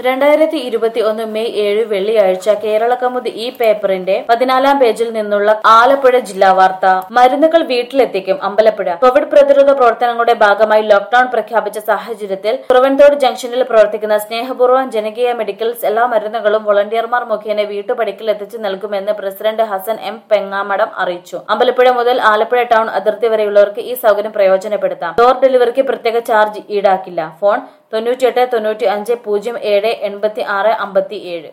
രണ്ടായിരത്തി ഇരുപത്തി ഒന്ന് മെയ് ഏഴ് വെള്ളിയാഴ്ച കേരള കമുദ് ഈ പേപ്പറിന്റെ പതിനാലാം പേജിൽ നിന്നുള്ള ആലപ്പുഴ ജില്ലാ വാർത്ത മരുന്നുകൾ വീട്ടിലെത്തിക്കും അമ്പലപ്പുഴ കോവിഡ് പ്രതിരോധ പ്രവർത്തനങ്ങളുടെ ഭാഗമായി ലോക്ഡൌൺ പ്രഖ്യാപിച്ച സാഹചര്യത്തിൽ കുറവൻതോട് ജംഗ്ഷനിൽ പ്രവർത്തിക്കുന്ന സ്നേഹപൂർവ്വം ജനകീയ മെഡിക്കൽസ് എല്ലാ മരുന്നുകളും വോളണ്ടിയർമാർ മുഖേന വീട്ടുപടിക്കൽ എത്തിച്ചു നൽകുമെന്ന് പ്രസിഡന്റ് ഹസൻ എം പെങ്ങാമടം അറിയിച്ചു അമ്പലപ്പുഴ മുതൽ ആലപ്പുഴ ടൗൺ അതിർത്തി വരെയുള്ളവർക്ക് ഈ സൗകര്യം പ്രയോജനപ്പെടുത്താം ഡോർ ഡെലിവറിക്ക് പ്രത്യേക ചാർജ് ഈടാക്കില്ല ഫോൺ തൊണ്ണൂറ്റിയെട്ട് തൊണ്ണൂറ്റി അഞ്ച് പൂജ്യം ഏഴ് എൺപത്തി ആറ് അമ്പത്തി ഏഴ്